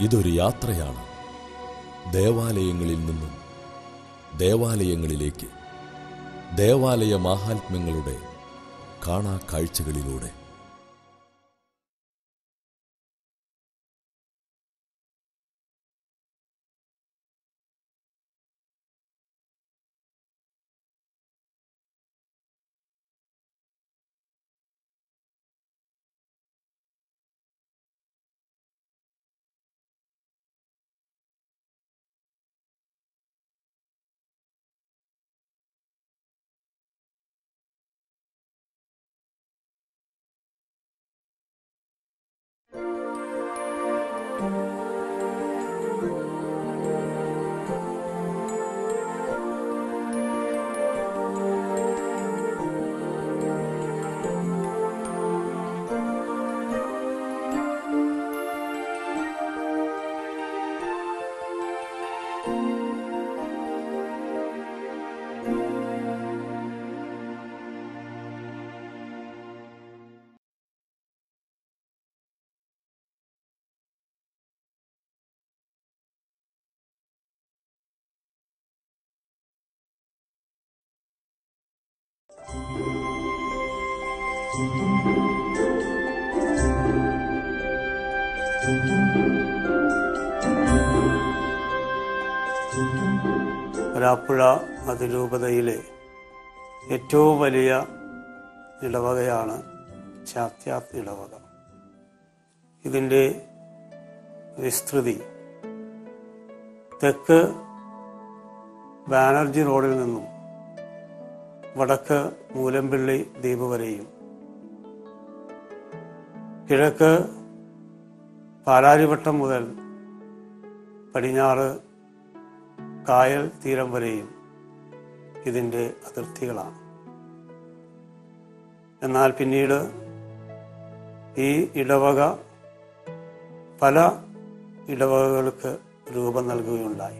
ഇതൊരു യാത്രയാണ് ദേവാലയങ്ങളിൽ നിന്നും ദേവാലയങ്ങളിലേക്ക് ദേവാലയ മാഹാത്മ്യങ്ങളുടെ കാണാ കാഴ്ചകളിലൂടെ വരാപ്പുഴ അതിരൂപതയിലെ ഏറ്റവും വലിയ ഇടവകയാണ് ചാത്യാത്ത് ഇടവക ഇതിൻ്റെ വിസ്തൃതി തെക്ക് ബാനർജി റോഡിൽ നിന്നും വടക്ക് മൂലമ്പിള്ളി ദ്വീപ് വരെയും കിഴക്ക് പാലാരിവട്ടം മുതൽ പടിഞ്ഞാറ് കായൽ തീരം വരെയും ഇതിൻ്റെ അതിർത്തികളാണ് എന്നാൽ പിന്നീട് ഈ ഇടവക പല ഇടവകകൾക്ക് രൂപം നൽകുകയുണ്ടായി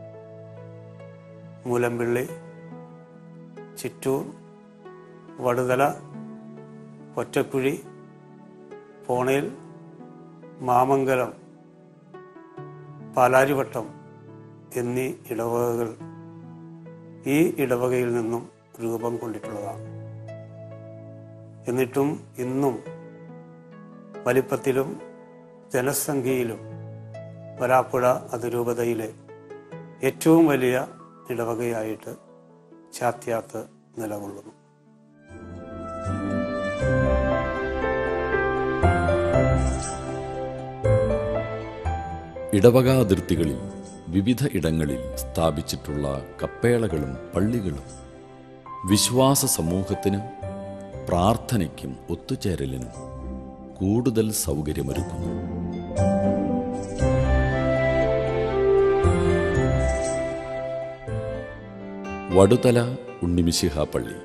മൂലമ്പിള്ളി ചിറ്റൂർ വടുതല ഒറ്റക്കുഴി പോണേൽ മാമംഗലം പാലാരിവട്ടം എന്നീ ഇടവകകൾ ഈ ഇടവകയിൽ നിന്നും രൂപം കൊണ്ടിട്ടുള്ളതാണ് എന്നിട്ടും ഇന്നും വലിപ്പത്തിലും ജനസംഖ്യയിലും വരാപ്പുഴ അതിരൂപതയിലെ ഏറ്റവും വലിയ ഇടവകയായിട്ട് ചാത്യാത്ത് നിലകൊള്ളുന്നു ഇടവക അതിർത്തികളിൽ വിവിധ ഇടങ്ങളിൽ സ്ഥാപിച്ചിട്ടുള്ള കപ്പേളകളും പള്ളികളും വിശ്വാസ സമൂഹത്തിനും പ്രാർത്ഥനയ്ക്കും ഒത്തുചേരലിനും കൂടുതൽ സൗകര്യമൊരുക്കുന്നു വടുതല ഉണ്ണിമിശിഹ പള്ളി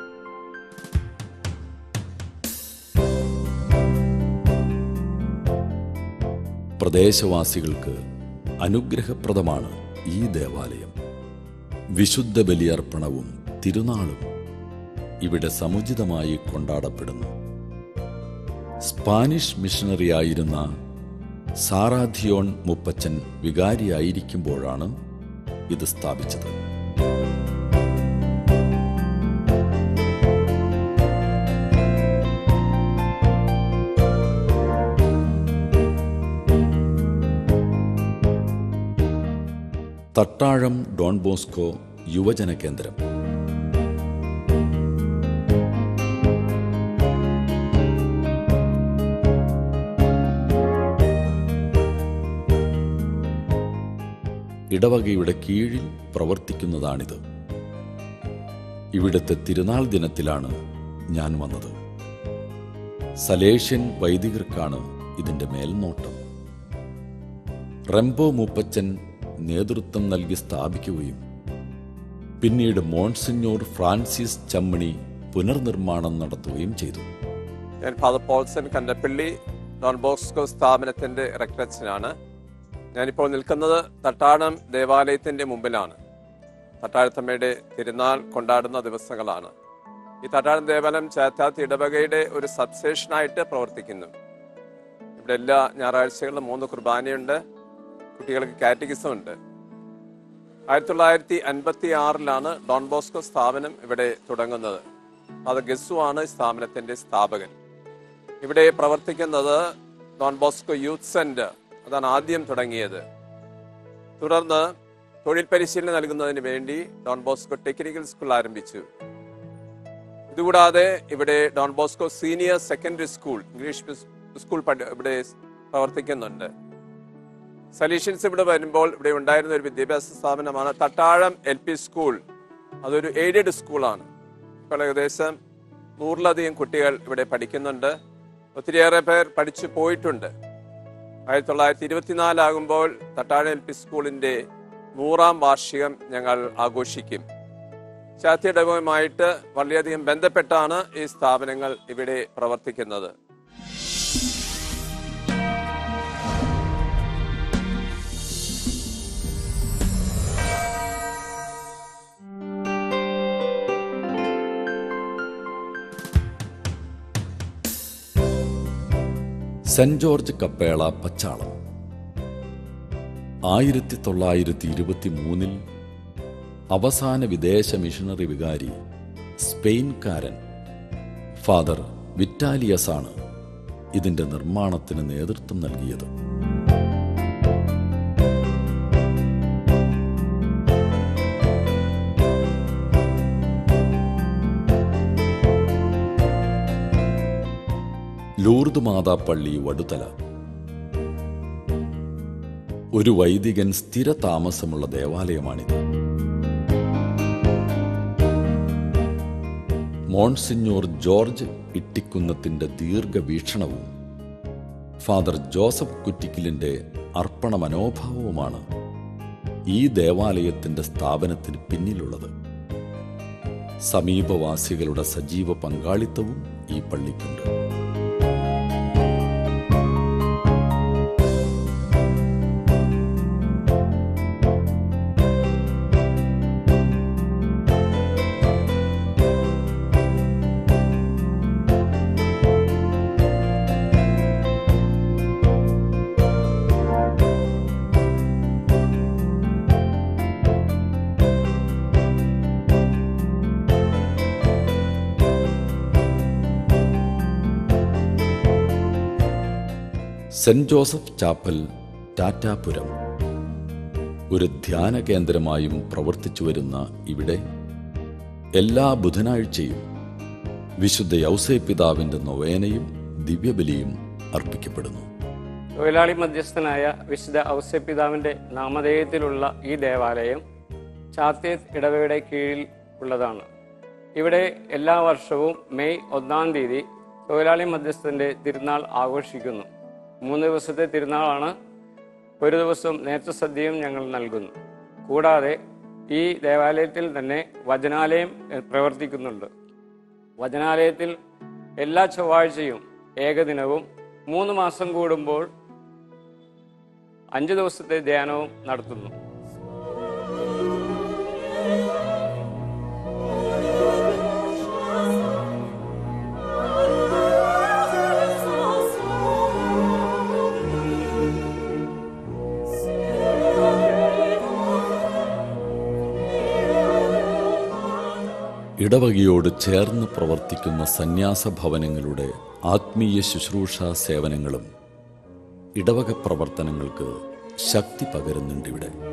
പ്രദേശവാസികൾക്ക് അനുഗ്രഹപ്രദമാണ് ഈ ദേവാലയം വിശുദ്ധ ബലിയർപ്പണവും തിരുനാളും ഇവിടെ സമുചിതമായി കൊണ്ടാടപ്പെടുന്നു സ്പാനിഷ് മിഷണറിയായിരുന്ന സാറാധിയോൺ മുപ്പച്ചൻ വികാരിയായിരിക്കുമ്പോഴാണ് ഇത് സ്ഥാപിച്ചത് തട്ടാഴം ഡോൺ ബോസ്കോ യുവജന കേന്ദ്രം ഇടവകയുടെ കീഴിൽ പ്രവർത്തിക്കുന്നതാണിത് ഇവിടുത്തെ തിരുനാൾ ദിനത്തിലാണ് ഞാൻ വന്നത് സലേഷ്യൻ വൈദികർക്കാണ് ഇതിന്റെ മേൽനോട്ടം റെംബോ മൂപ്പച്ചൻ നേതൃത്വം നൽകി സ്ഥാപിക്കുകയും പിന്നീട് മോൺസിഞ്ഞോർ ഫ്രാൻസിസ് ചമ്മണി പുനർനിർമ്മാണം നടത്തുകയും ചെയ്തു ഞാൻ father Paulson Kandappally Don Bosco സ്ഥാപനത്തിന്റെ റെക്ടറച്ചനാണ് ഞാനിപ്പോൾ നിൽക്കുന്നത് തട്ടാടം ദേവാലയത്തിന്റെ മുമ്പിലാണ് തട്ടാഴത്തമ്മയുടെ തിരുനാൾ കൊണ്ടാടുന്ന ദിവസങ്ങളാണ് ഈ തട്ടാടം ദേവാലയം ചേത്താത്ത് ഇടവകയുടെ ഒരു സബ്സ്റ്റേഷനായിട്ട് പ്രവർത്തിക്കുന്നു ഇവിടെ എല്ലാ ഞായറാഴ്ചകളിലും മൂന്ന് കുർബാനയുണ്ട് കുട്ടികൾക്ക് കാറ്റഗിസം ഉണ്ട് ആയിരത്തി തൊള്ളായിരത്തി അൻപത്തി ആറിലാണ് ഡോൺ ബോസ്കോ സ്ഥാപനം ഇവിടെ തുടങ്ങുന്നത് അത് ഗസ്സു ആണ് ഈ സ്ഥാപനത്തിന്റെ സ്ഥാപകൻ ഇവിടെ പ്രവർത്തിക്കുന്നത് ഡോൺ ബോസ്കോ യൂത്ത് സെന്റർ അതാണ് ആദ്യം തുടങ്ങിയത് തുടർന്ന് തൊഴിൽ പരിശീലനം നൽകുന്നതിന് വേണ്ടി ഡോൺ ബോസ്കോ ടെക്നിക്കൽ സ്കൂൾ ആരംഭിച്ചു ഇതുകൂടാതെ ഇവിടെ Don Bosco senior secondary school English മിസ്- സ്കൂൾ പഠി- ഇവിടെ പ്രവർത്തിക്കുന്നുണ്ട് സൊല്യൂഷൻസ് ഇവിടെ വരുമ്പോൾ ഇവിടെ ഉണ്ടായിരുന്ന ഒരു വിദ്യാഭ്യാസ സ്ഥാപനമാണ് തട്ടാഴം എൽ പി സ്കൂൾ അതൊരു എയ്ഡഡ് സ്കൂളാണ് ഇപ്പോൾ ഏകദേശം നൂറിലധികം കുട്ടികൾ ഇവിടെ പഠിക്കുന്നുണ്ട് ഒത്തിരിയേറെ പേർ പഠിച്ചു പോയിട്ടുണ്ട് ആയിരത്തി തൊള്ളായിരത്തി ഇരുപത്തിനാലാകുമ്പോൾ തട്ടാഴം എൽ പി സ്കൂളിന്റെ നൂറാം വാർഷികം ഞങ്ങൾ ആഘോഷിക്കും ശാസ്ത്രീയടവുമായിട്ട് വളരെയധികം ബന്ധപ്പെട്ടാണ് ഈ സ്ഥാപനങ്ങൾ ഇവിടെ പ്രവർത്തിക്കുന്നത് സെന്റ് ജോർജ് കപ്പേള പച്ചാളം ആയിരത്തി തൊള്ളായിരത്തി ഇരുപത്തി മൂന്നിൽ അവസാന വിദേശ മിഷണറി വികാരി സ്പെയിൻകാരൻ ഫാദർ വിറ്റാലിയസ് ആണ് ഇതിന്റെ നിർമ്മാണത്തിന് നേതൃത്വം നൽകിയത് ലൂർദ് മാതാ പള്ളി വടുതല ഒരു വൈദികൻ സ്ഥിര താമസമുള്ള ദേവാലയമാണിത് മോൺസിഞ്ഞോർ ജോർജ് ഇട്ടിക്കുന്നത്തിന്റെ ദീർഘവീക്ഷണവും ഫാദർ ജോസഫ് കുറ്റിക്കിലിന്റെ അർപ്പണ മനോഭാവവുമാണ് ഈ ദേവാലയത്തിന്റെ സ്ഥാപനത്തിന് പിന്നിലുള്ളത് സമീപവാസികളുടെ സജീവ പങ്കാളിത്തവും ഈ പള്ളിക്കുണ്ട് സെന്റ് ജോസഫ് ചാപ്പൽ ടാറ്റാപുരം ഒരു ധ്യാന കേന്ദ്രമായും പ്രവർത്തിച്ചു വരുന്ന ഇവിടെ എല്ലാ ബുധനാഴ്ചയും വിശുദ്ധ യൗസേ പിതാവിന്റെ നൊവേനയും ദിവ്യബലിയും അർപ്പിക്കപ്പെടുന്നു തൊഴിലാളി മധ്യസ്ഥനായ വിശുദ്ധ ഔസ്യപിതാവിന്റെ നാമധേയത്തിലുള്ള ഈ ദേവാലയം ചാത്തേത്ത് ഇടവയുടെ കീഴിൽ ഉള്ളതാണ് ഇവിടെ എല്ലാ വർഷവും മെയ് ഒന്നാം തീയതി തൊഴിലാളി മധ്യസ്ഥന്റെ തിരുനാൾ ആഘോഷിക്കുന്നു മൂന്ന് ദിവസത്തെ തിരുനാളാണ് ഒരു ദിവസം നേത്രസദ്യയും ഞങ്ങൾ നൽകുന്നു കൂടാതെ ഈ ദേവാലയത്തിൽ തന്നെ വചനാലയം എഹ്, പ്രവർത്തിക്കുന്നുണ്ട് വചനാലയത്തിൽ എല്ലാ ചൊവ്വാഴ്ചയും ഏകദിനവും മൂന്ന് മാസം കൂടുമ്പോൾ അഞ്ച് ദിവസത്തെ ധ്യാനവും നടത്തുന്നു ഇടവകയോട് ചേർന്ന് പ്രവർത്തിക്കുന്ന സന്യാസ ഭവനങ്ങളുടെ ആത്മീയ ശുശ്രൂഷ സേവനങ്ങളും ഇടവക പ്രവർത്തനങ്ങൾക്ക് ശക്തി പകരുന്നുണ്ട് ഇവിടെ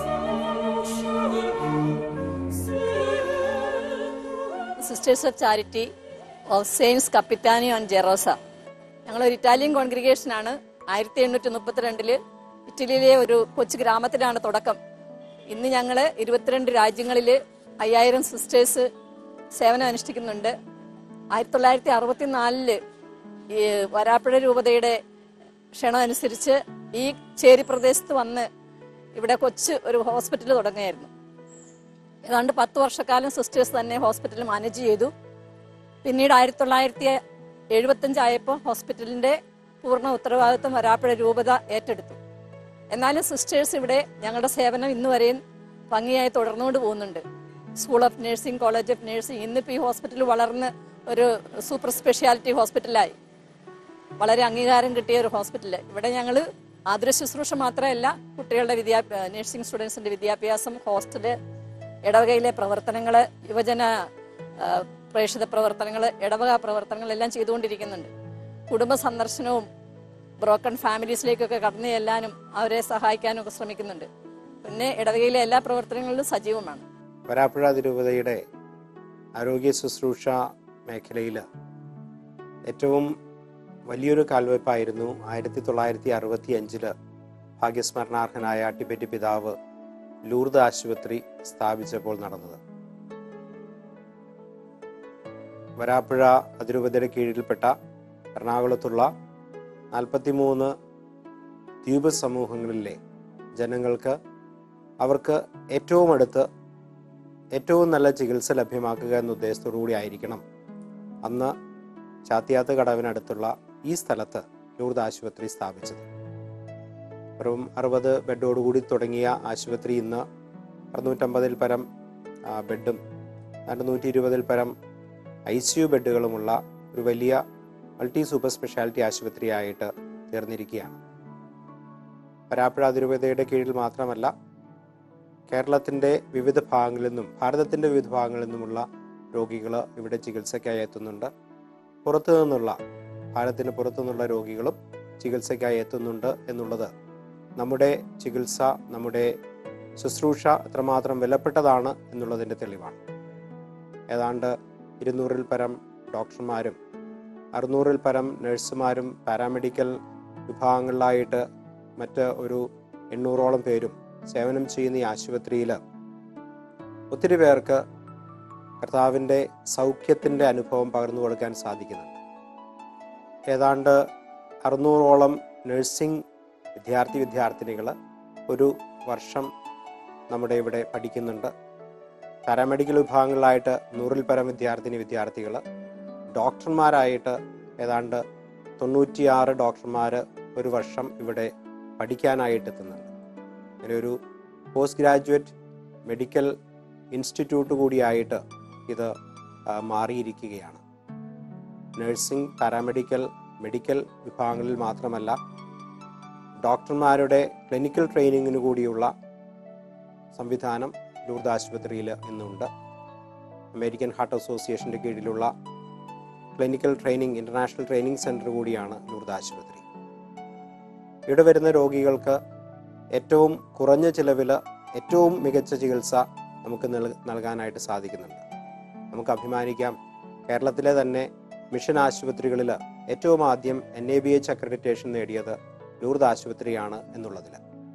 sisters of charity of saints Capitanio and Gerosa ഞങ്ങളൊരു ഇറ്റാലിയൻ കോൺഗ്രിഗേഷനാണ് ആയിരത്തി എണ്ണൂറ്റി മുപ്പത്തിരണ്ടില് ഇറ്റലിയിലെ ഒരു കൊച്ചു ഗ്രാമത്തിലാണ് തുടക്കം ഇന്ന് ഞങ്ങൾ ഇരുപത്തിരണ്ട് രാജ്യങ്ങളിൽ അയ്യായിരം സിസ്റ്റേഴ്സ് സേവനം അനുഷ്ഠിക്കുന്നുണ്ട് ആയിരത്തി തൊള്ളായിരത്തി അറുപത്തിനാലില് ഈ വരാപ്പുഴ രൂപതയുടെ ക്ഷണം അനുസരിച്ച് ഈ ചേരി പ്രദേശത്ത് വന്ന് ഇവിടെ കൊച്ചു ഒരു ഹോസ്പിറ്റൽ തുടങ്ങുകയായിരുന്നു ഏതാണ്ട് പത്ത് വർഷക്കാലം സിസ്റ്റേഴ്സ് തന്നെ ഹോസ്പിറ്റൽ മാനേജ് ചെയ്തു പിന്നീട് ആയിരത്തി തൊള്ളായിരത്തി എഴുപത്തഞ്ചായപ്പോൾ ഹോസ്പിറ്റലിന്റെ പൂർണ്ണ ഉത്തരവാദിത്വം വരാപ്പുഴ രൂപത ഏറ്റെടുത്തു എന്നാലും സിസ്റ്റേഴ്സ് ഇവിടെ ഞങ്ങളുടെ സേവനം ഇന്ന് വരെയും ഭംഗിയായി തുടർന്നുകൊണ്ട് പോകുന്നുണ്ട് school of nursing college of nursing ഇന്നിപ്പോൾ ഈ ഹോസ്പിറ്റൽ വളർന്ന് ഒരു സൂപ്പർ സ്പെഷ്യാലിറ്റി ഹോസ്പിറ്റലായി വളരെ അംഗീകാരം കിട്ടിയ ഒരു ഹോസ്പിറ്റൽ ഇവിടെ ഞങ്ങൾ ആതുര ശുശ്രൂഷ മാത്രമല്ല കുട്ടികളുടെ വിദ്യാ നഴ്സിംഗ് സ്റ്റുഡൻസിന്റെ വിദ്യാഭ്യാസം ഹോസ്റ്റല് ഇടവകയിലെ പ്രവർത്തനങ്ങൾ യുവജന ആ, പ്രേക്ഷിത പ്രവർത്തനങ്ങൾ ഇടവക പ്രവർത്തനങ്ങൾ എല്ലാം ചെയ്തുകൊണ്ടിരിക്കുന്നുണ്ട് കുടുംബ സന്ദർശനവും ബ്രോക്കൺ ഫാമിലീസിലേക്കൊക്കെ കടന്നു ചെല്ലാനും അവരെ സഹായിക്കാനും ഒക്കെ ശ്രമിക്കുന്നുണ്ട് പിന്നെ ഇടവകയിലെ എല്ലാ പ്രവർത്തനങ്ങളിലും സജീവമാണ് വരാപ്പുഴ അതിരൂപതയുടെ ആരോഗ്യ ശുശ്രൂഷ മേഖലയിൽ ഏറ്റവും വലിയൊരു കാൽവയ്പായിരുന്നു ആയിരത്തി തൊള്ളായിരത്തി അറുപത്തി അഞ്ചില് ഭാഗ്യസ്മരണാർഹനായ ടിബറ്റ് പിതാവ് ലൂർദ് ആശുപത്രി സ്ഥാപിച്ചപ്പോൾ നടന്നത് വരാപ്പുഴ അതിരൂപതയുടെ കീഴിൽപ്പെട്ട എറണാകുളത്തുള്ള നാൽപ്പത്തിമൂന്ന് ദ്വീപ് സമൂഹങ്ങളിലെ ജനങ്ങൾക്ക് അവർക്ക് ഏറ്റവും അടുത്ത് ഏറ്റവും നല്ല ചികിത്സ ലഭ്യമാക്കുക എന്ന ഉദ്ദേശത്തോടു കൂടി ആയിരിക്കണം അന്ന് ചാത്തിയാത്ത് കടവിനടുത്തുള്ള ഈ സ്ഥലത്ത് ലൂർദ് ആശുപത്രി സ്ഥാപിച്ചത് വെറും അറുപത് ബെഡോടുകൂടി തുടങ്ങിയ ആശുപത്രി ഇന്ന് അറുന്നൂറ്റമ്പതിൽ പരം ആ, ബെഡും രണ്ട് നൂറ്റി ഇരുപതിൽ പരം ഐ സി യു ബെഡുകളുമുള്ള ഒരു വലിയ മൾട്ടി സൂപ്പർ സ്പെഷ്യാലിറ്റി ആശുപത്രിയായിട്ട് തീർന്നിരിക്കുകയാണ് വരാപ്പുഴ അതിരൂപതയുടെ കീഴിൽ മാത്രമല്ല കേരളത്തിൻ്റെ വിവിധ ഭാഗങ്ങളിൽ നിന്നും ഭാരതത്തിൻ്റെ വിവിധ ഭാഗങ്ങളിൽ നിന്നുമുള്ള രോഗികൾ ഇവിടെ ചികിത്സയ്ക്കായി എത്തുന്നുണ്ട് പുറത്തു നിന്നുള്ള ഭാരതത്തിന് പുറത്തു നിന്നുള്ള രോഗികളും ചികിത്സയ്ക്കായി എത്തുന്നുണ്ട് എന്നുള്ളത് നമ്മുടെ ചികിത്സ നമ്മുടെ ശുശ്രൂഷ എത്രമാത്രം വിലപ്പെട്ടതാണ് എന്നുള്ളതിൻ്റെ തെളിവാണ് ഏതാണ്ട് ഇരുന്നൂറിൽ പരം ഡോക്ടർമാരും അറുന്നൂറിൽ പരം നഴ്സുമാരും പാരാമെഡിക്കൽ വിഭാഗങ്ങളിലായിട്ട് മറ്റ് ഒരു എണ്ണൂറോളം പേരും സേവനം ചെയ്യുന്ന ഈ ആശുപത്രിയിൽ ഒത്തിരി പേർക്ക് കർത്താവിൻ്റെ സൗഖ്യത്തിൻ്റെ അനുഭവം പകർന്നു കൊടുക്കാൻ സാധിക്കുന്നുണ്ട് ഏതാണ്ട് അറുന്നൂറോളം നഴ്സിംഗ് വിദ്യാർത്ഥി വിദ്യാർത്ഥിനികൾ ഒരു വർഷം നമ്മുടെ ഇവിടെ പഠിക്കുന്നുണ്ട് പാരാമെഡിക്കൽ വിഭാഗങ്ങളിലായിട്ട് നൂറിൽ പരം വിദ്യാർത്ഥിനി വിദ്യാർത്ഥികൾ ഡോക്ടർമാരായിട്ട് ഏതാണ്ട് തൊണ്ണൂറ്റിയാറ് ഡോക്ടർമാർ ഒരു വർഷം ഇവിടെ പഠിക്കാനായിട്ട് എത്തുന്നുണ്ട് അങ്ങനെ ഒരു പോസ്റ്റ് ഗ്രാജുവേറ്റ് മെഡിക്കൽ ഇൻസ്റ്റിറ്റ്യൂട്ട് കൂടിയായിട്ട് ഇത് ആ, മാറിയിരിക്കുകയാണ് നഴ്സിംഗ് പാരാമെഡിക്കൽ മെഡിക്കൽ വിഭാഗങ്ങളിൽ മാത്രമല്ല ഡോക്ടർമാരുടെ ക്ലിനിക്കൽ ട്രെയിനിങ്ങിന് കൂടിയുള്ള സംവിധാനം ലൂർദ് ആശുപത്രിയിൽ ഇന്നുണ്ട് അമേരിക്കൻ ഹാർട്ട് അസോസിയേഷൻ്റെ കീഴിലുള്ള clinical training international training centre കൂടിയാണ് ലൂർദ് ആശുപത്രി ഇവിടെ വരുന്ന രോഗികൾക്ക് ഏറ്റവും കുറഞ്ഞ ചിലവിൽ ഏറ്റവും മികച്ച ചികിത്സ നമുക്ക് നൽ- നൽകാനായിട്ട് സാധിക്കുന്നുണ്ട് നമുക്ക് അഭിമാനിക്കാം കേരളത്തിലെ തന്നെ മിഷൻ ആശുപത്രികളിൽ ഏറ്റവും ആദ്യം N A B H accreditation നേടിയത് ലൂർദ് ആശുപത്രിയാണ് എന്നുള്ളതിൽ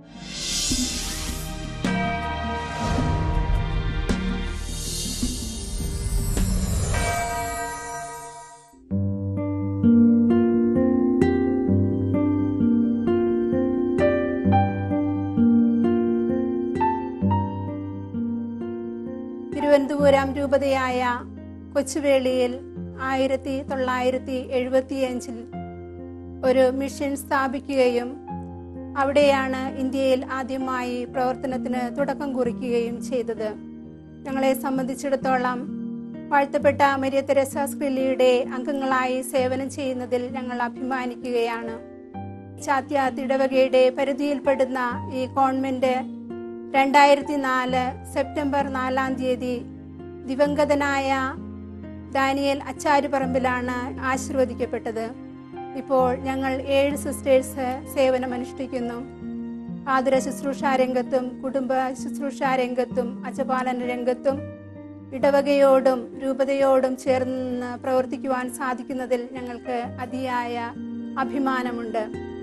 തിരുവനന്തപുരം രൂപതയായ കൊച്ചുവേളിയിൽ ആയിരത്തി തൊള്ളായിരത്തി എഴുപത്തിയഞ്ചിൽ ഒരു മിഷൻ സ്ഥാപിക്കുകയും അവിടെയാണ് ഇന്ത്യയിൽ ആദ്യമായി പ്രവർത്തനത്തിന് തുടക്കം കുറിക്കുകയും ചെയ്തത് ഞങ്ങളെ സംബന്ധിച്ചിടത്തോളം വാഴ്ത്തപ്പെട്ട മരിയ തെരേസ സ്ക്രില്ലിയുടെ അംഗങ്ങളായി സേവനം ചെയ്യുന്നതിൽ ഞങ്ങൾ അഭിമാനിക്കുകയാണ് ചാത്യാത്ത് ഇടവകയുടെ പരിധിയിൽപ്പെടുന്ന ഈ കോൺവെന്റ് രണ്ടായിരത്തി നാല് സെപ്റ്റംബർ നാലാം തീയതി ദിവംഗതനായ ദാനിയൽ അച്ചാരുപറമ്പിലാണ് ആശീർവദിക്കപ്പെട്ടത് ഇപ്പോൾ ഞങ്ങൾ ഏഴ് സിസ്റ്റേഴ്സ് സേവനമനുഷ്ഠിക്കുന്നു ആതുര ശുശ്രൂഷ രംഗത്തും കുടുംബ ശുശ്രൂഷ രംഗത്തും അജപാലന രംഗത്തും ഇടവകയോടും രൂപതയോടും ചേർന്ന് നിന്ന് പ്രവർത്തിക്കുവാൻ സാധിക്കുന്നതിൽ ഞങ്ങൾക്ക് അതിയായ അഭിമാനമുണ്ട്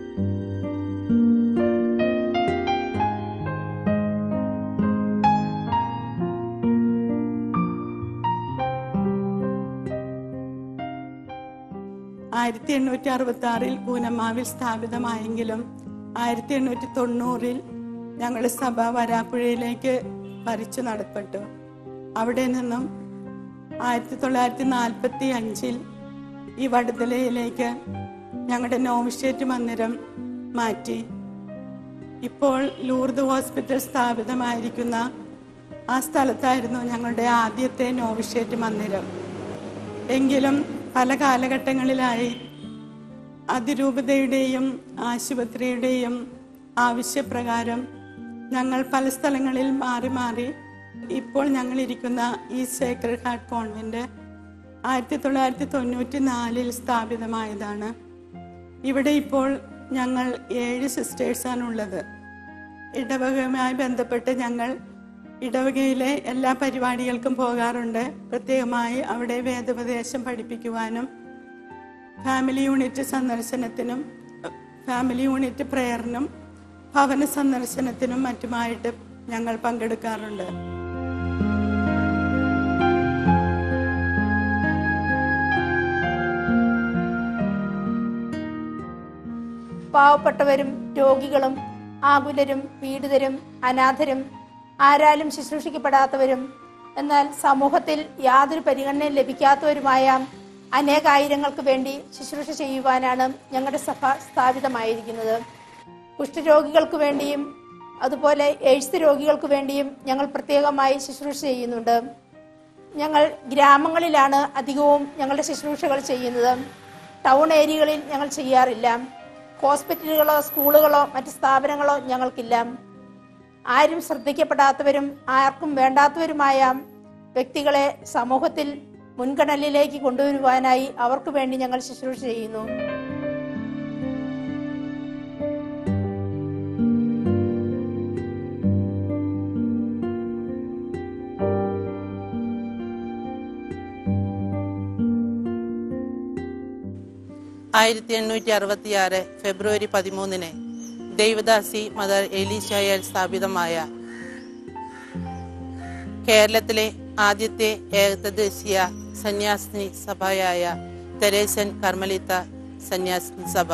ആയിരത്തി എണ്ണൂറ്റി അറുപത്തി ആറിൽ കൂനമാവിൽ സ്ഥാപിതമായെങ്കിലും ആയിരത്തി എണ്ണൂറ്റി തൊണ്ണൂറിൽ ഞങ്ങൾ സഭ വരാപ്പുഴയിലേക്ക് ഭരിച്ചു നടപ്പെട്ടു അവിടെ നിന്നും ആയിരത്തി തൊള്ളായിരത്തി നാൽപ്പത്തി അഞ്ചിൽ ഈ വടുതലയിലേക്ക് ഞങ്ങളുടെ നോവിഷേറ്റ് മന്ദിരം മാറ്റി ഇപ്പോൾ ലൂർദ് ഹോസ്പിറ്റൽ സ്ഥാപിതമായിരിക്കുന്ന ആ സ്ഥലത്തായിരുന്നു ഞങ്ങളുടെ ആദ്യത്തെ നോവിഷേറ്റ് മന്ദിരം എങ്കിലും പല കാലഘട്ടങ്ങളിലായി അതിരൂപതയുടെയും ആശുപത്രിയുടെയും ആവശ്യപ്രകാരം ഞങ്ങൾ പല സ്ഥലങ്ങളിൽ മാറി മാറി ഇപ്പോൾ ഞങ്ങൾ ഇരിക്കുന്ന ഈ സേക്രഡ് ഹാർട്ട് കോൺവെന്റ് ആയിരത്തി തൊള്ളായിരത്തി തൊണ്ണൂറ്റി നാലിൽ സ്ഥാപിതമായതാണ് ഇവിടെ ഇപ്പോൾ ഞങ്ങൾ ഏഴ് സിസ്റ്റേഴ്സാണുള്ളത് ഇടവകയുമായി ബന്ധപ്പെട്ട് ഞങ്ങൾ ഇടവകയിലെ എല്ലാ പരിപാടികൾക്കും പോകാറുണ്ട് പ്രത്യേകമായി അവിടെ വേദോപദേശം പഠിപ്പിക്കുവാനും ഫാമിലി യൂണിറ്റ് സന്ദർശനത്തിനും ഫാമിലി യൂണിറ്റ് പ്രയറിനും ഭവന സന്ദർശനത്തിനും മറ്റുമായിട്ട് ഞങ്ങൾ പങ്കെടുക്കാറുണ്ട് പാവപ്പെട്ടവരും രോഗികളും ആകുലരും പീഡിതരും അനാഥരും ആരാലും ശുശ്രൂഷിക്കപ്പെടാത്തവരും എന്നാൽ സമൂഹത്തിൽ യാതൊരു പരിഗണനയും ലഭിക്കാത്തവരുമായ അനേകായിരങ്ങൾക്ക് വേണ്ടി ശുശ്രൂഷ ചെയ്യുവാനാണ് ഞങ്ങളുടെ സഭ സ്ഥാപിതമായിരിക്കുന്നത് കുഷ്ഠരോഗികൾക്ക് വേണ്ടിയും അതുപോലെ എയ്ഡ്സ് രോഗികൾക്ക് വേണ്ടിയും ഞങ്ങൾ പ്രത്യേകമായി ശുശ്രൂഷ ചെയ്യുന്നുണ്ട് ഞങ്ങൾ ഗ്രാമങ്ങളിലാണ് അധികവും ഞങ്ങളുടെ ശുശ്രൂഷകൾ ചെയ്യുന്നത് ടൗൺ ഏരിയകളിൽ ഞങ്ങൾ ചെയ്യാറില്ല ഹോസ്പിറ്റലുകളോ സ്കൂളുകളോ മറ്റ് സ്ഥാപനങ്ങളോ ഞങ്ങൾക്കില്ല ആരും ശ്രദ്ധിക്കപ്പെടാത്തവരും ആർക്കും വേണ്ടാത്തവരുമായ വ്യക്തികളെ സമൂഹത്തിൽ മുൻഗണനയിലേക്ക് കൊണ്ടുവരുവാനായി അവർക്ക് വേണ്ടി ഞങ്ങൾ ശുശ്രൂഷ ചെയ്യുന്നു ആയിരത്തി എണ്ണൂറ്റി അറുപത്തിയാറ് ഫെബ്രുവരി പതിമൂന്നിന് ദൈവദാസി മദർ എലീശായാൽ സ്ഥാപിതമായ കേരളത്തിലെ ആദ്യത്തെ ഏകദേശീയ സന്യാസിനി സഭയായ തെരേസൻ കർമ്മലിത്ത സന്യാസിനി സഭ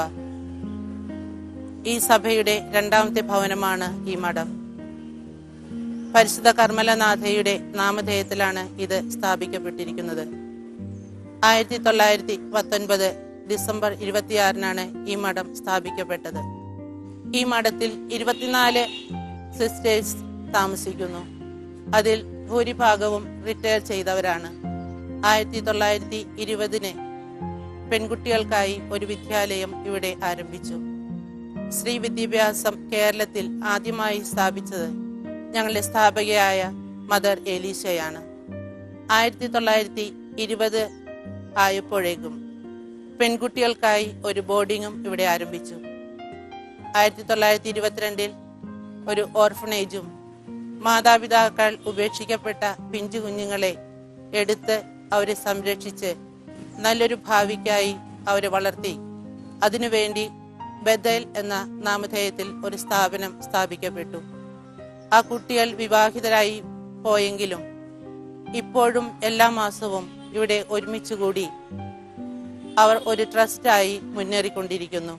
ഈ സഭയുടെ രണ്ടാമത്തെ ഭവനമാണ് ഈ മഠം പരിശുദ്ധ കർമ്മലനാഥയുടെ നാമധേയത്തിലാണ് ഇത് സ്ഥാപിക്കപ്പെട്ടിരിക്കുന്നത് ആയിരത്തി തൊള്ളായിരത്തി പത്തൊൻപത് ഡിസംബർ ഇരുപത്തിയാറിനാണ് ഈ മഠം സ്ഥാപിക്കപ്പെട്ടത് ഈ മഠത്തിൽ ഇരുപത്തിനാല് സിസ്റ്റേഴ്സ് താമസിക്കുന്നു അതിൽ ഭൂരിഭാഗവും റിട്ടയർ ചെയ്തവരാണ് ആയിരത്തി തൊള്ളായിരത്തി ഇരുപതിന് പെൺകുട്ടികൾക്കായി ഒരു വിദ്യാലയം ഇവിടെ ആരംഭിച്ചു സ്ത്രീ വിദ്യാഭ്യാസം കേരളത്തിൽ ആദ്യമായി സ്ഥാപിച്ചത് ഞങ്ങളുടെ സ്ഥാപകയായ മദർ എലീശയാണ് ആയിരത്തി തൊള്ളായിരത്തി ഇരുപത് ആയപ്പോഴേക്കും പെൺകുട്ടികൾക്കായി ഒരു ബോർഡിങ്ങും ഇവിടെ ആരംഭിച്ചു ആയിരത്തി തൊള്ളായിരത്തി ഇരുപത്തിരണ്ടിൽ ഒരു ഓർഫനേജും മാതാപിതാക്കൾ ഉപേക്ഷിക്കപ്പെട്ട പിഞ്ചു കുഞ്ഞുങ്ങളെ എടുത്ത് അവരെ സംരക്ഷിച്ച് നല്ലൊരു ഭാവിക്കായി അവരെ വളർത്തി അതിനുവേണ്ടി ബദൽ എന്ന നാമധേയത്തിൽ ഒരു സ്ഥാപനം സ്ഥാപിക്കപ്പെട്ടു ആ കുട്ടികൾ വിവാഹിതരായി പോയെങ്കിലും ഇപ്പോഴും എല്ലാ മാസവും ഇവിടെ ഒരുമിച്ചുകൂടി അവർ ഒരു ട്രസ്റ്റായി മുന്നേറിക്കൊണ്ടിരിക്കുന്നു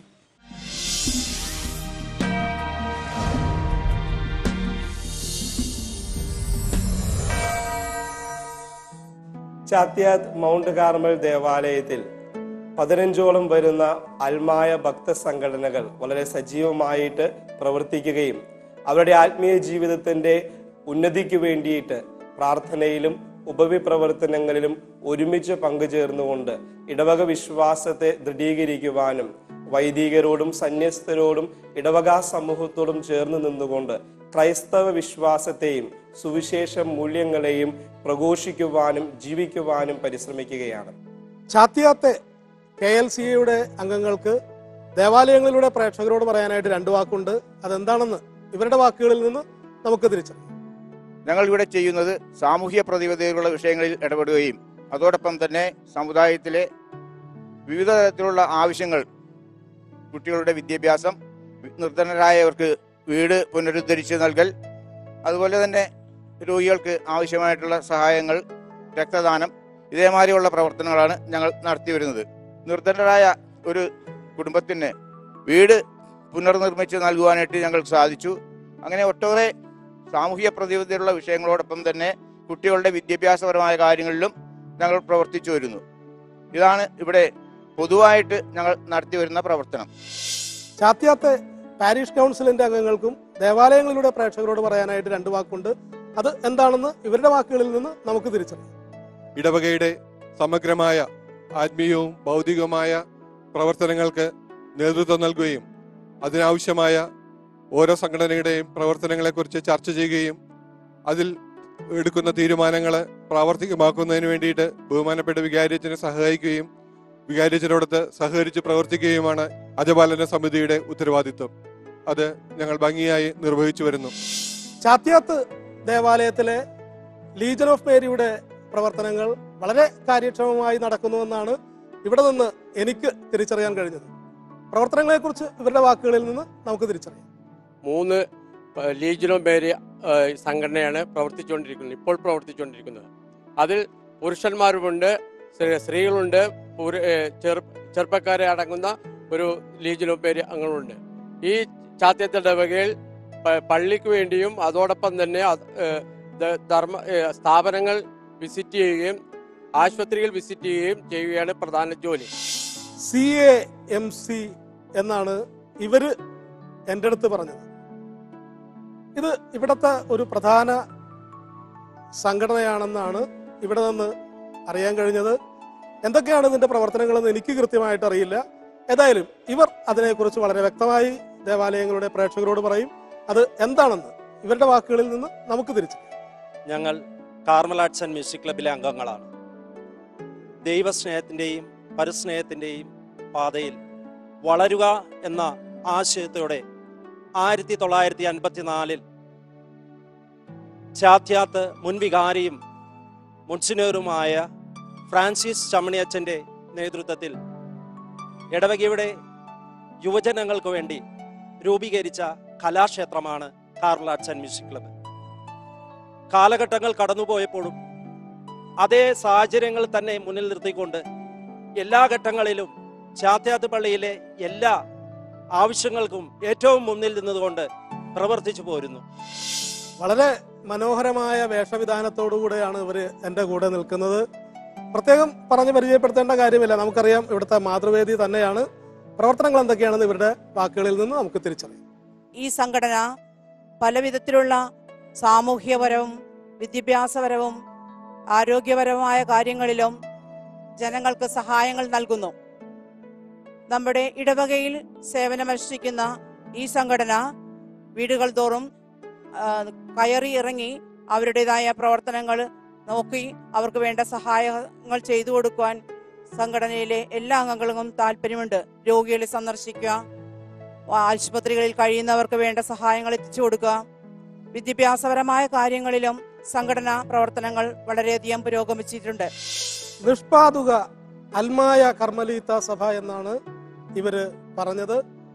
ചാത്യാത് മൗണ്ട് കാർമൽ ദേവാലയത്തിൽ പതിനഞ്ചോളം വരുന്ന അൽമായ ഭക്ത സംഘടനകൾ വളരെ സജീവമായിട്ട് പ്രവർത്തിക്കുകയും അവരുടെ ആത്മീയ ജീവിതത്തിന്റെ ഉന്നതിക്ക് വേണ്ടിയിട്ട് പ്രാർത്ഥനയിലും ഉപവിപ്രവർത്തനങ്ങളിലും ഒരുമിച്ച് പങ്കുചേർന്നുകൊണ്ട് ഇടവക വിശ്വാസത്തെ ദൃഢീകരിക്കുവാനും വൈദികരോടും സന്യസ്തരോടും ഇടവക സമൂഹത്തോടും ചേർന്ന് നിന്നുകൊണ്ട് ക്രൈസ്തവ വിശ്വാസത്തെയും സുവിശേഷ മൂല്യങ്ങളെയും പ്രഘോഷിക്കുവാനും ജീവിക്കുവാനും പരിശ്രമിക്കുകയാണ് ചാത്തിയാത്തെ കെ എൽ സി എയുടെ അംഗങ്ങൾക്ക് ദേവാലയങ്ങളിലൂടെ പ്രേക്ഷകരോട് പറയാനായിട്ട് രണ്ട് വാക്കുണ്ട് അതെന്താണെന്ന് ഇവരുടെ വാക്കുകളിൽ നിന്ന് നമുക്ക് തിരിച്ചറിയാം ഞങ്ങൾ ഇവിടെ ചെയ്യുന്നത് സാമൂഹ്യ പ്രതിബദ്ധതയുള്ള വിഷയങ്ങളിൽ ഇടപെടുകയും അതോടൊപ്പം തന്നെ സമുദായത്തിലെ വിവിധ തരത്തിലുള്ള ആവശ്യങ്ങൾ കുട്ടികളുടെ വിദ്യാഭ്യാസം നിർധനരായവർക്ക് വീട് പുനരുദ്ധരിച്ച് നൽകൽ അതുപോലെ തന്നെ രോഗികൾക്ക് ആവശ്യമായിട്ടുള്ള സഹായങ്ങൾ രക്തദാനം ഇതേമാതിരിയുള്ള പ്രവർത്തനങ്ങളാണ് ഞങ്ങൾ നടത്തി വരുന്നത് നിർധനരായ ഒരു കുടുംബത്തിന് വീട് പുനർനിർമ്മിച്ച് നൽകുവാനായിട്ട് ഞങ്ങൾക്ക് സാധിച്ചു അങ്ങനെ ഒട്ടേറെ സാമൂഹിക പ്രതിബദ്ധതയുള്ള വിഷയങ്ങളോടൊപ്പം തന്നെ കുട്ടികളുടെ വിദ്യാഭ്യാസപരമായ കാര്യങ്ങളിലും ഞങ്ങൾ പ്രവർത്തിച്ചു വരുന്നു ഇതാണ് ഇവിടെ പൊതുവായിട്ട് ഞങ്ങൾ നടത്തി വരുന്ന പ്രവർത്തനം ചാത്തിയാത്തെ പാരീഷ് കൗൺസിലിന്റെ അംഗങ്ങൾക്കും ദേവാലയങ്ങളിലൂടെ പ്രേക്ഷകരോട് പറയാനായിട്ട് രണ്ട് വാക്കുണ്ട് അത് എന്താണെന്ന് ഇവരുടെ വാക്കുകളിൽ നിന്ന് നമുക്ക് തിരിച്ചറിയാം ഇടവകയുടെ സമഗ്രമായ ആത്മീയവും ഭൗതികവുമായ പ്രവർത്തനങ്ങൾക്ക് നേതൃത്വം നൽകുകയും അതിനാവശ്യമായ ഓരോ സംഘടനയുടെയും പ്രവർത്തനങ്ങളെക്കുറിച്ച് ചർച്ച ചെയ്യുകയും അതിൽ എടുക്കുന്ന തീരുമാനങ്ങൾ പ്രാവർത്തികമാക്കുന്നതിന് വേണ്ടിയിട്ട് ബഹുമാനപ്പെട്ട വികാരിയച്ചനെ സഹായിക്കുകയും വികാരിയച്ചനോടൊത്ത് സഹകരിച്ച് പ്രവർത്തിക്കുകയുമാണ് അജപാലന സമിതിയുടെ ഉത്തരവാദിത്വം അത് ഞങ്ങൾ ഭംഗിയായി നിർവഹിച്ചു വരുന്നു ചാത്യാത്ത് ദേവാലയത്തിലെ ലീജൻ ഓഫ് മേരിയുടെ പ്രവർത്തനങ്ങൾ വളരെ കാര്യക്ഷമമായി നടക്കുന്നുവെന്നാണ് ഇവിടെ നിന്ന് എനിക്ക് തിരിച്ചറിയാൻ കഴിഞ്ഞത് പ്രവർത്തനങ്ങളെക്കുറിച്ച് ഇവരുടെ വാക്കുകളിൽ നിന്ന് നമുക്ക് തിരിച്ചറിയാം മൂന്ന് ലീജനോ പേര് സംഘടനയാണ് പ്രവർത്തിച്ചുകൊണ്ടിരിക്കുന്നത് ഇപ്പോൾ പ്രവർത്തിച്ചുകൊണ്ടിരിക്കുന്നത് അതിൽ പുരുഷന്മാരുമുണ്ട് സ്ത്രീ- സ്ത്രീകളുണ്ട് പുരു- ഏഹ് ചെറു ചെറുപ്പക്കാരെ അടങ്ങുന്ന ഒരു ലീജനോ പേര് അംഗങ്ങളുണ്ട് ഈ ചാത്യത്തിന്റെ വകയിൽ പ- പള്ളിക്ക് വേണ്ടിയും അതോടൊപ്പം തന്നെ അത്, ഏഹ്, ദ- ധർമ്മ ഏഹ്, സ്ഥാപനങ്ങൾ വിസിറ്റ് ചെയ്യുകയും ആശുപത്രികൾ വിസിറ്റ് ചെയ്യുകയും ചെയ്യുകയാണ് പ്രധാന ജോലി സി എ എം സി എന്നാണ് ഇവര് എൻ്റെ അടുത്ത് പറഞ്ഞത് ഇത് ഇവിടുത്തെ ഒരു പ്രധാന സംഘടനയാണെന്നാണ് ഇവിടെ നിന്ന് അറിയാൻ കഴിഞ്ഞത് എന്തൊക്കെയാണ് ഇതിന്റെ പ്രവർത്തനങ്ങളെന്ന് എനിക്ക് കൃത്യമായിട്ട് അറിയില്ല ഏതായാലും ഇവർ അതിനെക്കുറിച്ച് വളരെ വ്യക്തമായി ദേവാലയങ്ങളുടെ പ്രേക്ഷകരോട് പറയും അത് എന്താണെന്ന് ഇവരുടെ വാക്കുകളിൽ നിന്ന് നമുക്ക് തിരിച്ചു ഞങ്ങൾ കാർമൽ ആർട്സ് ആൻഡ് മ്യൂസിക് ക്ലബിലെ അംഗങ്ങളാണ് ദൈവസ്നേഹത്തിൻ്റെയും പരസ്നേഹത്തിൻ്റെയും പാതയിൽ വളരുക എന്ന ആശയത്തോടെ ആയിരത്തി തൊള്ളായിരത്തി അൻപത്തിനാലിൽ ചാത്യാത്ത് മുൻ വികാരിയും മുൻസിനേറുമായ ഫ്രാൻസിസ് ചമ്മണിയച്ചൻ്റെ നേതൃത്വത്തിൽ ഇടവകയുടെ യുവജനങ്ങൾക്ക് വേണ്ടി രൂപീകരിച്ച കലാക്ഷേത്രമാണ് Carmel arts and music club കാലഘട്ടങ്ങൾ കടന്നുപോയപ്പോഴും അതേ സാഹചര്യങ്ങൾ തന്നെ മുന്നിൽ നിർത്തിക്കൊണ്ട് എല്ലാ ഘട്ടങ്ങളിലും ചാത്യാത്ത് പള്ളിയിലെ എല്ലാ ആവശ്യങ്ങൾക്കും ഏറ്റവും മുന്നിൽ നിന്നുകൊണ്ട് പ്രവർത്തിച്ചു പോരുന്നു വളരെ മനോഹരമായ വേഷവിധാനത്തോടുകൂടെയാണ് ഇവർ എൻ്റെ കൂടെ നിൽക്കുന്നത് പ്രത്യേകം പറഞ്ഞ് പരിചയപ്പെടുത്തേണ്ട കാര്യമില്ല നമുക്കറിയാം ഇവിടുത്തെ മാതൃവേദി തന്നെയാണ് പ്രവർത്തനങ്ങൾ എന്തൊക്കെയാണെന്ന് ഇവരുടെ വാക്കുകളിൽ നിന്ന് നമുക്ക് തിരിച്ചറിയാം ഈ സംഘടന പല വിധത്തിലുള്ള സാമൂഹ്യപരവും വിദ്യാഭ്യാസപരവും ആരോഗ്യപരമായ കാര്യങ്ങളിലും ജനങ്ങൾക്ക് സഹായങ്ങൾ നൽകുന്നു നമ്മുടെ ഇടവകയിൽ സേവനമനുഷ്ഠിക്കുന്ന ഈ സംഘടന വീടുകൾ തോറും ആ, കയറി ഇറങ്ങി അവരുടേതായ പ്രവർത്തനങ്ങൾ നോക്കി അവർക്ക് വേണ്ട സഹായങ്ങൾ ചെയ്തു കൊടുക്കുവാൻ സംഘടനയിലെ എല്ലാ അംഗങ്ങൾക്കും താല്പര്യമുണ്ട് രോഗികളെ സന്ദർശിക്കുക ആശുപത്രികളിൽ കഴിയുന്നവർക്ക് വേണ്ട സഹായങ്ങൾ എത്തിച്ചു കൊടുക്കുക വിദ്യാഭ്യാസപരമായ കാര്യങ്ങളിലും സംഘടനാ പ്രവർത്തനങ്ങൾ വളരെയധികം പുരോഗമിച്ചിട്ടുണ്ട് നിഷ്പാതുക അൽമായ കർമ്മലീത്ത സഭ എന്നാണ് ഇവര് പറഞ്ഞത്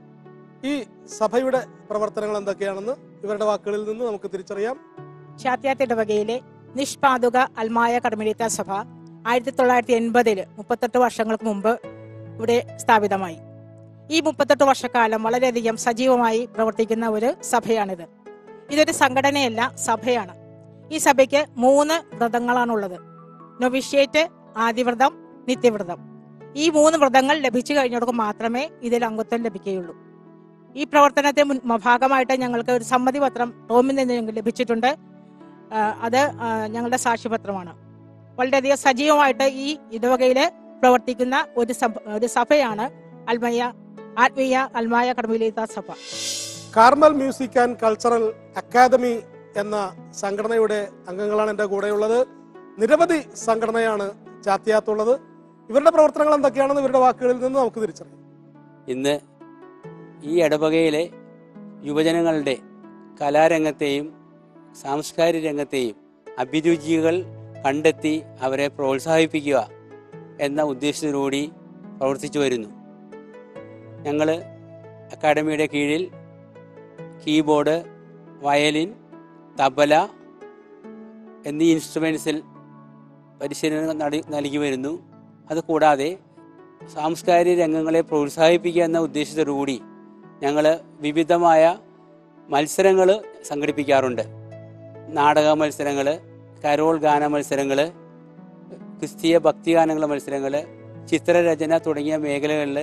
ഈ സഭയുടെ പ്രവർത്തനങ്ങൾ എന്തൊക്കെയാണെന്ന് ഇവരുടെ വാക്കുകളിൽ നിന്ന് നമുക്ക് തിരിച്ചറിയാം ചാത്യാത്ത് ഇടവകയിലെ നിഷ്പാതുക അൽമായ കർമ്മലിത്ത സഭ ആയിരത്തി തൊള്ളായിരത്തി എൺപതില് മുപ്പത്തെട്ട് വർഷങ്ങൾക്ക് മുമ്പ് ഇവിടെ സ്ഥാപിതമായി ഈ മുപ്പത്തെട്ട് വർഷക്കാലം വളരെയധികം സജീവമായി പ്രവർത്തിക്കുന്ന ഒരു സഭയാണിത് ഇതൊരു സംഘടനയല്ല സഭയാണ് ഈ സഭയ്ക്ക് മൂന്ന് വ്രതങ്ങളാണുള്ളത് നൊവിഷ്യേറ്റ് ആദിവ്രതം നിത്യവ്രതം ഈ മൂന്ന് വ്രതങ്ങൾ ലഭിച്ചു കഴിഞ്ഞവർക്ക് മാത്രമേ ഇതിൽ അംഗത്വം ലഭിക്കുകയുള്ളൂ ഈ പ്രവർത്തനത്തെ മുൻ ഭാഗമായിട്ട് ഞങ്ങൾക്ക് ഒരു സമ്മതി പത്രം റോമിൽ നിന്ന് ഞങ്ങൾക്ക് ലഭിച്ചിട്ടുണ്ട് ആ, അത് ആ, ഞങ്ങളുടെ സാക്ഷ്യപത്രമാണ് വളരെയധികം സജീവമായിട്ട് ഈ ഇടവകയിൽ പ്രവർത്തിക്കുന്ന ഒരു സഭ ഒരു സഭയാണ് അൽമയ ആത്മീയ അൽമായ കർമ്മലീത സഭ Carmel music and cultural academy എന്ന സംഘടനയുടെ അംഗങ്ങളാണ് എൻ്റെ കൂടെയുള്ളത് നിരവധി സംഘടനയാണ് ചാത്തിയാത്തുള്ളത് ഇവരുടെ പ്രവർത്തനങ്ങൾ എന്തൊക്കെയാണെന്ന് ഇവരുടെ വാക്കുകളിൽ നിന്ന് നമുക്ക് തിരിച്ചറിയാം ഇന്ന് ഈ ഇടവകയിലെ യുവജനങ്ങളുടെ കലാരംഗത്തെയും സാംസ്കാരിക രംഗത്തെയും അഭിരുചികൾ കണ്ടെത്തി അവരെ പ്രോത്സാഹിപ്പിക്കുക എന്ന ഉദ്ദേശത്തോടുകൂടി പ്രവർത്തിച്ചു വരുന്നു ഞങ്ങൾ അക്കാഡമിയുടെ കീഴിൽ കീബോർഡ് വയലിൻ തബല എന്നീ ഇൻസ്ട്രുമെൻസിൽ പരിശീലനം നടി- നൽകി വരുന്നു അതുകൂടാതെ സാംസ്കാരിക രംഗങ്ങളെ പ്രോത്സാഹിപ്പിക്കുക എന്ന ഉദ്ദേശത്തോടുകൂടി ഞങ്ങൾ വിവിധമായ മത്സരങ്ങൾ സംഘടിപ്പിക്കാറുണ്ട് നാടക മത്സരങ്ങൾ കരോൾ ഗാന മത്സരങ്ങൾ ക്രിസ്തീയ ഭക്തിഗാനങ്ങളുടെ മത്സരങ്ങൾ ചിത്രരചന തുടങ്ങിയ മേഖലകളിൽ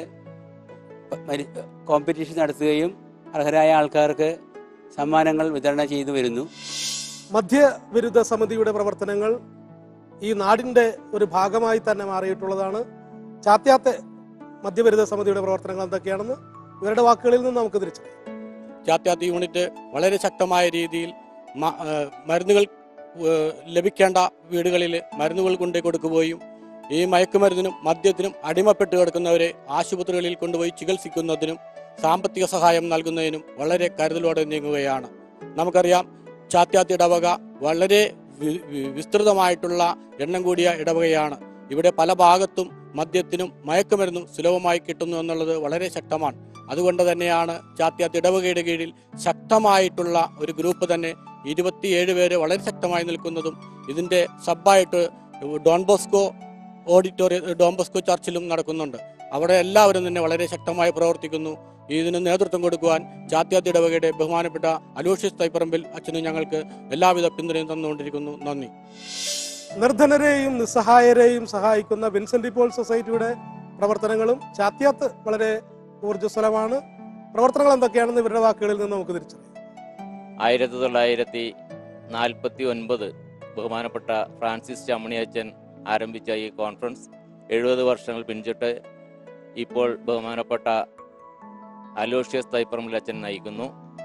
കോമ്പറ്റീഷൻ നടത്തുകയും അർഹരായ ആൾക്കാർക്ക് സമ്മാനങ്ങൾ വിതരണം ചെയ്തു വരുന്നു മധ്യവിരുദ്ധ സമിതിയുടെ പ്രവർത്തനങ്ങൾ ഈ നാടിൻ്റെ ഒരു ഭാഗമായി തന്നെ മാറിയിട്ടുള്ളതാണ് ചാത്യാത്തെ മദ്യപരിത സമിതിയുടെ പ്രവർത്തനങ്ങൾ എന്തൊക്കെയാണെന്ന് ഇവരുടെ വാക്കുകളിൽ നിന്ന് നമുക്ക് തിരിച്ചറിയാം ജാത്യാതി യൂണിറ്റ് വളരെ ശക്തമായ രീതിയിൽ മ- ആ, മരുന്നുകൾ ഏ, ലഭിക്കേണ്ട വീടുകളിൽ മരുന്നുകൾ കൊണ്ടു കൊടുക്കുകയും ഈ മയക്കുമരുന്നിനും മദ്യത്തിനും അടിമപ്പെട്ട് കിടക്കുന്നവരെ ആശുപത്രികളിൽ കൊണ്ടുപോയി ചികിത്സിക്കുന്നതിനും സാമ്പത്തിക സഹായം നൽകുന്നതിനും വളരെ കരുതലോടെ നീങ്ങുകയാണ് നമുക്കറിയാം ചാത്യാത്തി ഇടവക വളരെ വി- വി- വിസ്തൃതമായിട്ടുള്ള എണ്ണം കൂടിയ ഇടവകയാണ് ഇവിടെ പല ഭാഗത്തും മദ്യത്തിനും മയക്കുമരുന്നും സുലഭമായി കിട്ടുന്നു എന്നുള്ളത് വളരെ ശക്തമാണ് അതുകൊണ്ട് തന്നെയാണ് ചാത്യാത്ത് ഇടവകയുടെ കീഴിൽ ശക്തമായിട്ടുള്ള ഒരു ഗ്രൂപ്പ് തന്നെ ഇരുപത്തിയേഴ് പേര് വളരെ ശക്തമായി നിൽക്കുന്നതും ഇതിന്റെ സബായിട്ട് Don Bosco auditorium Don Bosco ചർച്ചിലും നടക്കുന്നുണ്ട് അവിടെ എല്ലാവരും തന്നെ വളരെ ശക്തമായി പ്രവർത്തിക്കുന്നു ഇതിന് നേതൃത്വം കൊടുക്കുവാൻ ചാത്യാത്ത് ഇടവകയുടെ ബഹുമാനപ്പെട്ട അലോഷ്യസ് തൈപ്പറമ്പിൽ അച്ഛനും ഞങ്ങൾക്ക് എല്ലാവിധ പിന്തുണയും തന്നുകൊണ്ടിരിക്കുന്നു നന്ദി നിർധനരെയും നിസ്സഹായരെയും സഹായിക്കുന്ന വിൻസെന്റ് പോൾ സൊസൈറ്റിയുടെ പ്രവർത്തനങ്ങളും ചാത്യാത്ത് വളരെ ഊർജ്ജസ്വലമാണ് പ്രവർത്തനങ്ങൾ എന്തൊക്കെയാണെന്ന് ഇവരുടെ വാക്കുകളിൽ നിന്ന് നമുക്ക് തിരിച്ചറിയാം ആയിരത്തി തൊള്ളായിരത്തി നാൽപ്പത്തി ഒൻപത് ബഹുമാനപ്പെട്ട ഫ്രാൻസിസ് ചമ്മണിയച്ചൻ ആരംഭിച്ച ഈ കോൺഫറൻസ് എഴുപത് വർഷങ്ങൾ പിന്നിട്ട് ഇപ്പോൾ ബഹുമാനപ്പെട്ട അലോഷ്യസ് തൈപ്പറമ്പിൽ അച്ഛൻ നയിക്കുന്നു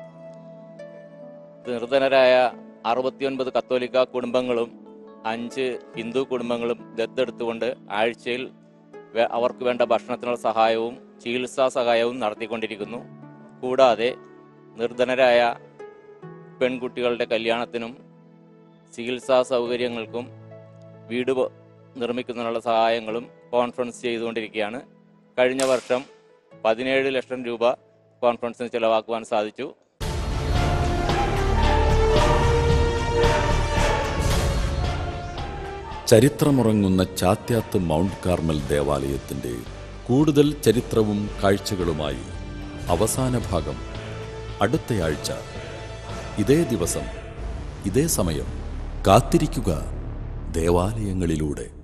നിർധനരായ അറുപത്തിയൊൻപത് കത്തോലിക്ക കുടുംബങ്ങളും അഞ്ച് ഹിന്ദു കുടുംബങ്ങളും ദത്തെടുത്തുകൊണ്ട് ആഴ്ചയിൽ വേ- അവർക്ക് വേണ്ട ഭക്ഷണത്തിനുള്ള സഹായവും ചികിത്സാ സഹായവും നടത്തിക്കൊണ്ടിരിക്കുന്നു കൂടാതെ നിർധനരായ പെൺകുട്ടികളുടെ കല്യാണത്തിനും ചികിത്സാ സൗകര്യങ്ങൾക്കും വീട് പ- നിർമ്മിക്കുന്നതിനുള്ള സഹായങ്ങളും കോൺഫറൻസ് ചെയ്തുകൊണ്ടിരിക്കുകയാണ് കഴിഞ്ഞ വർഷം പതിനേഴ് ലക്ഷം രൂപ കോൺഫറൻസിന് ചെലവാക്കുവാൻ സാധിച്ചു ചരിത്രമുറങ്ങുന്ന ചാത്യാത്ത് മൗണ്ട് കാർമൽ ദേവാലയത്തിന്റെ കൂടുതൽ ചരിത്രവും കാഴ്ചകളുമായി അവസാന ഭാഗം അടുത്തയാഴ്ച ഇതേ ദിവസം ഇതേ സമയം കാത്തിരിക്കുക ദേവാലയങ്ങളിലൂടെ